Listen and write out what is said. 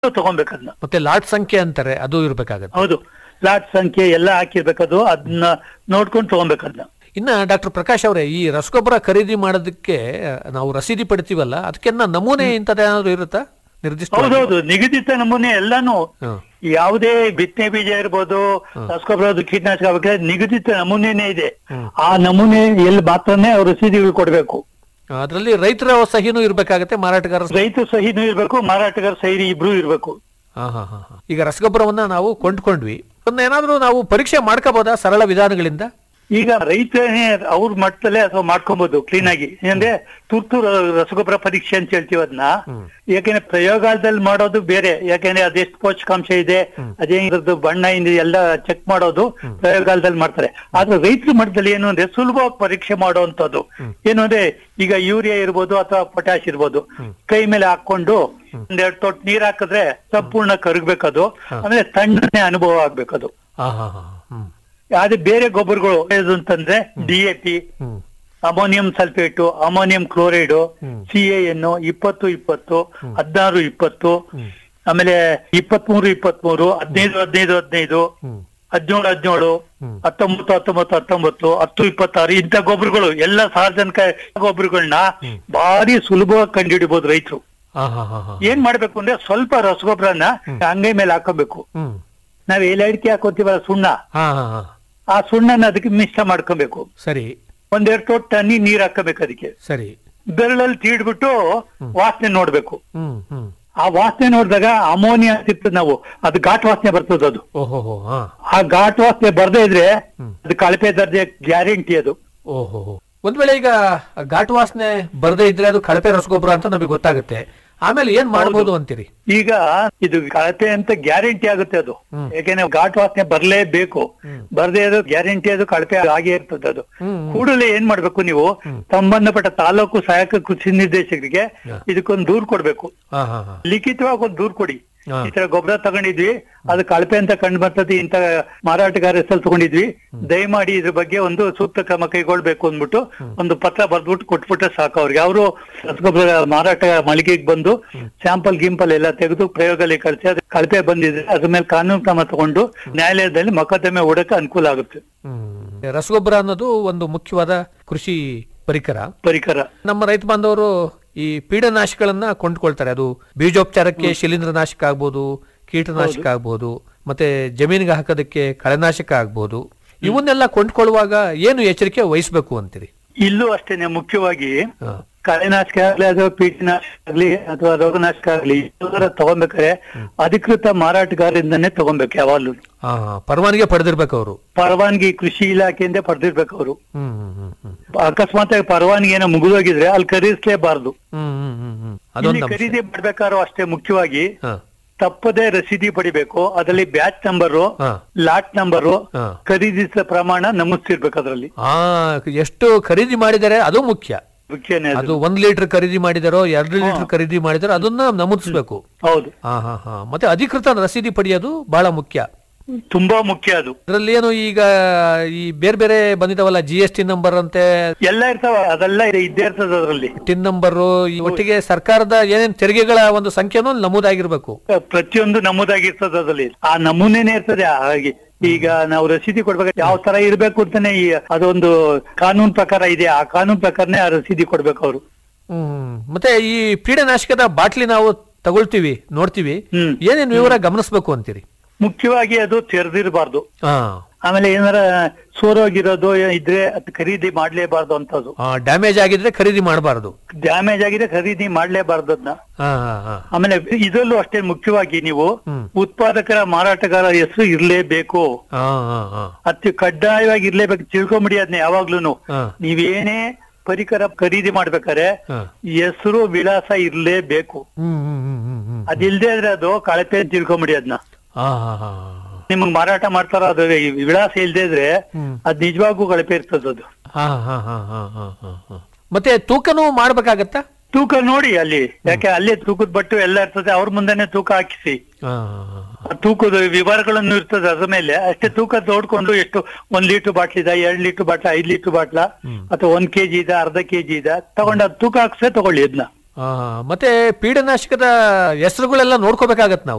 ತಗೊಬೇಕು ಅದನ್ನ ಮತ್ತೆ ಲಾಟ್ ಸಂಖ್ಯೆ ಅಂತಾರೆ ಅದು ಇರ್ಬೇಕಾಗತ್ತೆ ಹೌದು ಲಾಟ್ ಸಂಖ್ಯೆ ಎಲ್ಲ ಹಾಕಿರ್ಬೇಕದು ಅದನ್ನ ನೋಡ್ಕೊಂಡು ತಗೊಬೇಕು ಅದನ್ನ ಇನ್ನ ಡಾಕ್ಟರ್ ಪ್ರಕಾಶ್ ಅವರೇ ಈ ರಸಗೊಬ್ಬರ ಖರೀದಿ ಮಾಡೋದಕ್ಕೆ ನಾವು ರಸೀದಿ ಪಡಿತೀವಲ್ಲ ಅದಕ್ಕೆನ್ನ ನಮೂನೆ ಇಂಥದ್ದೇನಾದ್ರು ಇರುತ್ತಾ ನಿರ್ದಿಷ್ಟ ಹೌದೌದು ನಿಗದಿತ ನಮೂನೆ ಎಲ್ಲಾನು ಹ್ಮ್. ಯಾವುದೇ ಬಿತ್ತನೆ ಬೀಜ ಇರ್ಬೋದು ರಸಗೊಬ್ಬರ ಕೀಟನಾಶಕ ಆಗ್ಬೇಕಾದ್ರೆ ನಿಗದಿತ ನಮೂನೆನೇ ಇದೆ ಆ ನಮೂನೆ ಎಲ್ಲಿ ಮಾತ್ರನೇ ಅವ್ರು ರಸೀದಿಗಳು ಕೊಡ್ಬೇಕು ಅದರಲ್ಲಿ ರೈತರ ಸಹಿನೂ ಇರ್ಬೇಕಾಗತ್ತೆ ಮಾರಾಟಗಾರ ರೈತ ಸಹಿನೂ ಇರ್ಬೇಕು ಮಾರಾಟಗಾರ ಸಹಿ ಇಬ್ರು ಇರ್ಬೇಕು ಹಾ ಹಾ ಹಾ ಹಾ. ಈಗ ರಸಗೊಬ್ಬರವನ್ನ ನಾವು ಕೊಂಡ್ಕೊಂಡ್ವಿ ಅದನ್ನ ಏನಾದ್ರೂ ನಾವು ಪರೀಕ್ಷೆ ಮಾಡ್ಕೋಬಹುದಾ ಸರಳ ವಿಧಾನಗಳಿಂದ ಈಗ ರೈತನೇ ಅವ್ರ ಮಟ್ಟದಲ್ಲೇ ಅಥವಾ ಮಾಡ್ಕೊಬಹುದು ಕ್ಲೀನ್ ಆಗಿ ಅಂದ್ರೆ ತುರ್ತು ರ- ರಸಗೊಬ್ಬರ ಪರೀಕ್ಷೆ ಅಂತ ಹೇಳ್ತೀವಿ ಅದನ್ನ ಯಾಕೆಂದ್ರೆ ಪ್ರಯೋಗಾಲಯದಲ್ಲಿ ಮಾಡೋದು ಬೇರೆ ಯಾಕೆಂದ್ರೆ ಅದೆಷ್ಟು ಪೋಷಕಾಂಶ ಇದೆ ಅದೇ ಇದ್ರದ್ದು ಬಣ್ಣ ಇದೆ ಎಲ್ಲ ಚೆಕ್ ಮಾಡೋದು ಪ್ರಯೋಗಾಲಯದಲ್ಲಿ ಮಾಡ್ತಾರೆ ಆದ್ರೆ ರೈತರ ಮಟ್ಟದಲ್ಲಿ ಏನು ಅಂದ್ರೆ ಸುಲಭವಾಗಿ ಪರೀಕ್ಷೆ ಮಾಡುವಂತದ್ದು ಏನು ಅಂದ್ರೆ ಈಗ ಯೂರಿಯಾ ಇರ್ಬೋದು ಅಥವಾ ಪೊಟ್ಯಾಶ್ ಇರ್ಬೋದು ಕೈ ಮೇಲೆ ಹಾಕೊಂಡು ಒಂದೆರಡು ತೊಟ್ಟು ನೀರ್ ಹಾಕಿದ್ರೆ ಸಂಪೂರ್ಣ ಕರಗ್ಬೇಕದು ಅಂದ್ರೆ ತಣ್ಣನೆ ಅನುಭವ ಆಗ್ಬೇಕದು ಹಾ ಹಾ ಹಾ ಹ್ಮ್ ಅದೇ ಬೇರೆ ಗೊಬ್ಬರಗಳು ಯಾವ್ದು ಅಂತಂದ್ರೆ ಡಿಎಪಿ ಹ್ಮ್ ammonium sulphate ammonium chloride C N ಇಪ್ಪತ್ತು ಇಪ್ಪತ್ತು ಹದಿನಾರು ಇಪ್ಪತ್ತು ಆಮೇಲೆ ಇಪ್ಪತ್ಮೂರು ಇಪ್ಪತ್ಮೂರು ಹದಿನೈದು ಹದಿನೈದು ಹದಿನೈದು ಹ್ಮ್ ಹದಿನೇಳು ಹದಿನೇಳು ಹತ್ತೊಂಬತ್ತು ಹತ್ತೊಂಬತ್ತು ಹತ್ತೊಂಬತ್ತು ಹತ್ತು ಇಪ್ಪತ್ತಾರು ಇಂಥ ಗೊಬ್ಬರಗಳು ಎಲ್ಲ ಸಾರ್ವಜನಿಕ ಗೊಬ್ಬರಗಳನ್ನ ಭಾರಿ ಸುಲಭವಾಗಿ ಕಂಡುಹಿಡಿಬಹುದು ರೈತರು ಹಾ ಹಾ ಹಾ ಹಾ ಏನ್ ಮಾಡ್ಬೇಕು ಅಂದ್ರೆ ಸ್ವಲ್ಪ ರಸಗೊಬ್ಬರನ ಅಂಗೈ ಮೇಲೆ ಹಾಕೋಬೇಕು ಹ್ಮ್ ನಾವ್ ಎಲೆ ಅಡಿಕೆ ಹಾಕೋತೀವಲ್ಲ ಸುಣ್ಣ ಹಾ ಹಾ ಹಾ ಆ ಸುಣ್ಣನ ಅದಕ್ಕೆ ಮಿಶ್ರ ಮಾಡ್ಕೊಬೇಕು ಸರಿ ಒಂದೆರಡು ತೊಟ್ಟು ತಣ್ಣಿ ನೀರ್ ಹಾಕಬೇಕು ಅದಕ್ಕೆ ಸರಿ ಬೆರಳಲ್ಲಿ ತೀಡ್ಬಿಟ್ಟು ವಾಸನೆ ನೋಡ್ಬೇಕು ಹ್ಮ್ ಹ್ಮ್ ಆ ವಾಸನೆ ನೋಡಿದಾಗ ಅಮೋನಿಯಾ ಸಿಗ್ತದೆ ನಾವು ಅದು ಘಾಟ್ ವಾಸನೆ ಬರ್ತದೆ ಅದು ಓಹೋ ಹೋ ಹಾ ಆ ಘಾಟ್ ವಾಸನೆ ಬರ್ದೇ ಇದ್ರೆ ಅದು ಕಳಪೆ ದರ್ಜೆ ಗ್ಯಾರಂಟಿ ಅದು ಓಹೋ ಹೋ. ಒಂದ್ ವೇಳೆ ಈಗ ಘಾಟ್ ವಾಸನೆ ಬರದೇ ಇದ್ರೆ ಅದು ಕಳಪೆ ರಸಗೊಬ್ಬರ ಅಂತ ನಮಗೆ ಗೊತ್ತಾಗುತ್ತೆ ಆಮೇಲೆ ಏನ್ ಮಾಡ್ಬೋದು ಅಂತೀರಿ ಈಗ ಇದು ಕಳಪೆ ಅಂತ ಗ್ಯಾರಂಟಿ ಆಗುತ್ತೆ ಅದು ಯಾಕೆಂದ್ರೆ ಘಾಟ್ ವಾಸನೆ ಬರ್ಲೇಬೇಕು ಬರ್ದೇ ಇರೋ ಗ್ಯಾರಂಟಿ ಅದು ಕಳಪೆ ಆಗೇ ಇರ್ತದೆ ಅದು ಕೂಡಲೇ ಏನ್ ಮಾಡ್ಬೇಕು ನೀವು ಸಂಬಂಧಪಟ್ಟ ತಾಲೂಕು ಸಹಾಯಕ ಕೃಷಿ ನಿರ್ದೇಶಕರಿಗೆ ಇದಕ್ಕೊಂದು ದೂರ್ ಕೊಡ್ಬೇಕು ಹಾ ಹಾ ಹಾ ಲಿಖಿತವಾಗಿ ಒಂದು ದೂರ್ ಕೊಡಿ ಹಾ. ಈ ತರ ಗೊಬ್ಬರ ತಗೊಂಡಿದ್ವಿ ಅದು ಕಳಪೆ ಅಂತ ಕಂಡು ಬರ್ತದೆ ಇಂತ ಮಾರಾಟಗಾರ ಹೆಸರು ತಗೊಂಡಿದ್ವಿ ದಯಮಾಡಿ ಇದ್ರ ಬಗ್ಗೆ ಒಂದು ಸೂಕ್ತ ಕ್ರಮ ಕೈಗೊಳ್ಬೇಕು ಅಂದ್ಬಿಟ್ಟು ಒಂದು ಪತ್ರ ಬರ್ದ್ಬಿಟ್ಟು ಕೊಟ್ಬಿಟ್ರೆ ಸಾಕು ಅವ್ರಿಗೆ ಅವರು ರಸಗೊಬ್ಬರ ಮಾರಾಟ ಮಳಿಗೆಗೆ ಬಂದು ಸ್ಯಾಂಪಲ್ ಗಿಂಪಲ್ ಎಲ್ಲ ತೆಗೆದು ಪ್ರಯೋಗಾಲಯ ಕಳಿಸಿ ಅದು ಕಳಪೆ ಬಂದಿದೆ ಅದ್ರ ಮೇಲೆ ಕಾನೂನು ಕ್ರಮ ತಗೊಂಡು ನ್ಯಾಯಾಲಯದಲ್ಲಿ ಮೊಕದ್ದಮೆ ಹೂಡಕ್ಕೆ ಅನುಕೂಲ ಆಗುತ್ತೆ ಹ್ಮ್ ರಸಗೊಬ್ಬರ ಅನ್ನೋದು ಒಂದು ಮುಖ್ಯವಾದ ಕೃಷಿ ಪರಿಕರ ಪರಿಕರ ನಮ್ಮ ರೈತ ಬಾಂಧವರು ಈ ಪೀಡನಾಶಕಗಳನ್ನ ಕೊಂಡ್ಕೊಳ್ತಾರೆ ಅದು ಬೀಜೋಪಚಾರಕ್ಕೆ ಶಿಲೀಂಧ್ರನಾಶಕ ಆಗ್ಬೋದು ಕೀಟನಾಶಕ ಆಗ್ಬೋದು ಮತ್ತೆ ಜಮೀನಿಗೆ ಹಾಕೋದಕ್ಕೆ ಕಳೆನಾಶಕ ಆಗ್ಬೋದು ಇವನ್ನೆಲ್ಲ ಕೊಂಡ್ಕೊಳ್ಳುವಾಗ ಏನು ಎಚ್ಚರಿಕೆ ವಹಿಸ್ಬೇಕು ಅಂತೀರಿ ಇಲ್ಲೂ ಅಷ್ಟೇನೆ ಮುಖ್ಯವಾಗಿ ಹಾ. ಕಳೆನಾಶಕ ಆಗ್ಲಿ ಅಥವಾ ಕೀಟನಾಶಕ ಆಗ್ಲಿ ಅಥವಾ ರೋಗನಾಶಕ ಆಗ್ಲಿ ಎಲ್ಲರ ತಗೊಬೇಕಾದ್ರೆ ಅಧಿಕೃತ ಮಾರಾಟಗಾರರಿಂದನೇ ತಗೊಬೇಕು ಯಾವಾಗ್ಲೂ ಹಾ ಹಾ, ಪರವಾನಗಿ ಪಡೆದಿರ್ಬೇಕು ಅವರು ಪರವಾನಗಿ ಕೃಷಿ ಇಲಾಖೆಯಿಂದ ಪಡೆದಿರ್ಬೇಕು ಅವರು ಹ್ಮ್ ಹ್ಮ್ ಹ್ಮ್ ಹ್ಮ್ ಅಕಸ್ಮಾತ್ ಆಗಿ ಪರವಾನಗಿ ಏನೋ ಮುಗಿದೋಗಿದ್ರೆ ಅಲ್ಲಿ ಖರೀದಿಸಲೇಬಾರ್ದು ಹ್ಮ್ ಹ್ಮ್ ಹ್ಮ್ ಹ್ಮ್ ಇಲ್ಲಿ ಅದೊಂದು ಅಂಶ. ಖರೀದಿ ಮಾಡ್ಬೇಕಾದ್ರೂ ಅಷ್ಟೇ ಮುಖ್ಯವಾಗಿ ಹಾ ತಪ್ಪದೇ ರಸೀದಿ ಪಡಿಬೇಕು ಅದರಲ್ಲಿ ಬ್ಯಾಚ್ ನಂಬರು ಹಾ ಲಾಟ್ ನಂಬರು ಹಾ. ಖರೀದಿಸಿದ ಪ್ರಮಾಣ ನಮೂದಿಸಿರ್ಬೇಕು ಅದರಲ್ಲಿ ಆ ಎಷ್ಟು ಖರೀದಿ ಮಾಡಿದರೆ ಅದು ಮುಖ್ಯ ಮುಖ್ಯನೇ ಅದು ಅದು ಒಂದ್ ಲೀಟರ್ ಖರೀದಿ ಮಾಡಿದಾರೋ ಎರಡು ಲೀಟರ್ ಖರೀದಿ ಮಾಡಿದಾರೋ ಅದನ್ನ ನಮೂದಿಸ್ಬೇಕು ಹೌದು ಹಾ ಹಾ ಹಾ ಮತ್ತೆ ಅಧಿಕೃತ ರಸೀದಿ ಪಡೆಯೋದು ಬಹಳ ಮುಖ್ಯ ತುಂಬಾ ಮುಖ್ಯ ಅದು ಅದ್ರಲ್ಲಿ ಏನು ಈಗ ಈ ಬೇರೆ ಬೇರೆ ಬಂದಿದಾವಲ್ಲ ಜಿ ಎಸ್ ಟಿ ನಂಬರ್ ಅಂತೆ ಎಲ್ಲ ಇರ್ತಾವ ಅದೆಲ್ಲ ಇದೆ- ಇದ್ದೇ ಇರ್ತದೆ ಅದರಲ್ಲಿ ಟಿನ್ ನಂಬರ್ ಒಟ್ಟಿಗೆ ಸರ್ಕಾರದ ಏನೇನ್ ತೆರಿಗೆಗಳ ಒಂದು ಸಂಖ್ಯೆನೂ ನಮೂದಾಗಿರ್ಬೇಕು ಪ್ರತಿಯೊಂದು ನಮೂದಾಗಿರ್ತದೆ ಅದರಲ್ಲಿ ಆ ನಮೂನೆನೇ ಇರ್ತದೆ ಹಾಗೆ ಈಗ ನಾವು ರಸೀದಿ ಕೊಡ್ಬೇಕು ಯಾವ ತರ ಇರ್ಬೇಕು ಅಂತಾನೆ ಈ ಅದೊಂದು ಕಾನೂನು ಪ್ರಕಾರ ಇದೆ ಆ ಕಾನೂನು ಪ್ರಕಾರನೇ ಆ ರಸೀದಿ ಕೊಡ್ಬೇಕು ಅವರು ಹ್ಮ್ ಮತ್ತೆ ಈ ಪೀಡನಾಶಕದ ಬಾಟ್ಲಿ ನಾವು ತಗೊಳ್ತೀವಿ ನೋಡ್ತೀವಿ ಹ್ಮ್. ಏನೇನ್ ವಿವರ ಗಮನಿಸ್ಬೇಕು ಅಂತೀರಿ ಮುಖ್ಯವಾಗಿ ಅದು ತೆರೆದಿರಬಾರ್ದು ಹಾ ಆಮೇಲೆ ಏನಾರ ಸೋರೋಗಿರೋದು ಇದ್ರೆ ಅದು ಖರೀದಿ ಮಾಡ್ಲೇಬಾರ್ದು ಅಂತದ್ದು ಡ್ಯಾಮೇಜ್ ಆಗಿದ್ರೆ ಖರೀದಿ ಮಾಡಬಾರದು ಡ್ಯಾಮೇಜ್ ಆಗಿದೆ ಖರೀದಿ ಮಾಡ್ಲೇಬಾರ್ದು ಅದನ್ನ ಹಾ ಹಾ ಹಾ ಆಮೇಲೆ ಇದರಲ್ಲೂ ಅಷ್ಟೇ ಮುಖ್ಯವಾಗಿ ನೀವು ಹ್ಮ್. ಉತ್ಪಾದಕರ ಮಾರಾಟಗಾರ ಹೆಸರು ಇರ್ಲೇಬೇಕು ಹಾ ಹಾ ಹಾ ಅತಿ ಕಡ್ಡಾಯವಾಗಿ ಇರ್ಲೇಬೇಕು ತಿಳ್ಕೊಂಬಿಡಿ ಅದನ್ನ ಯಾವಾಗ್ಲೂನು ಹಾ. ನೀವೇನೇ ಪರಿಕರ ಖರೀದಿ ಮಾಡ್ಬೇಕಾದ್ರೆ ಹಾ. ಹೆಸರು ವಿಳಾಸ ಇರ್ಲೇಬೇಕು ಹ್ಮ್ ಹ್ಮ್ ಹ್ಮ್ ಹ್ಮ್ ಹ್ಮ್ ಅದಿಲ್ದೇ ಇದ್ರೆ ಅದು ಕಳಪೆ ಅಂತ ತಿಳ್ಕೊಂಬಿಡಿ ಅದನ್ನ ಹಾ ಹಾ ಹಾ ನಿಮಗ್ ಮಾರಾಟ ಮಾಡ್ತಾರ ಅದು ಈ ವಿಳಾಸ ಇಲ್ದೇ ಇದ್ರೆ ಹ್ಮ್. ಅದ್ ನಿಜವಾಗೂ ಕಳಪೆ ಇರ್ತದ ಅದು ಹಾ ಹಾ ಹಾ ಹಾ ಹಾ ಹಾ ಹಾ ಮತ್ತೆ ತೂಕನೂ ಮಾಡ್ಬೇಕಾಗತ್ತಾ ತೂಕ ನೋಡಿ ಅಲ್ಲಿ ಯಾಕೆ ಅಲ್ಲೇ ತೂಕದ ಬಟ್ಟು ಎಲ್ಲ ಇರ್ತದೆ ಅವ್ರ ಮುಂದೆನೆ ತೂಕ ಹಾಕಿಸಿ ಹಾ ಹಾ ಹಾ ಆ ತೂಕದ ವಿವರಗಳನ್ನು ಇರ್ತದೆ ಅದ್ರ ಮೇಲೆ ಅಷ್ಟೇ ತೂಕ ನೋಡ್ಕೊಂಡು ಎಷ್ಟು ಒಂದ್ ಲೀಟರ್ ಬಾಟ್ಲ್ ಇದೆ ಎರಡ್ ಲೀಟರ್ ಬಾಟ್ಲ ಐದ್ ಲೀಟರ್ ಬಾಟ್ಲ ಅಥವಾ ಒಂದ್ ಕೆಜಿ ಇದೆ ಅರ್ಧ ಕೆಜಿ ಇದೆ ತಗೊಂಡು ಅದು ತೂಕ ಹಾಕ್ಸೇ ತಗೊಳ್ಳಿ ಅದನ್ನ ಆ, ಮತ್ತೆ ಪೀಡನಾಶಕದ ಹೆಸರುಗಳೆಲ್ಲ ನೋಡ್ಕೋಬೇಕಾಗತ್ ನಾವು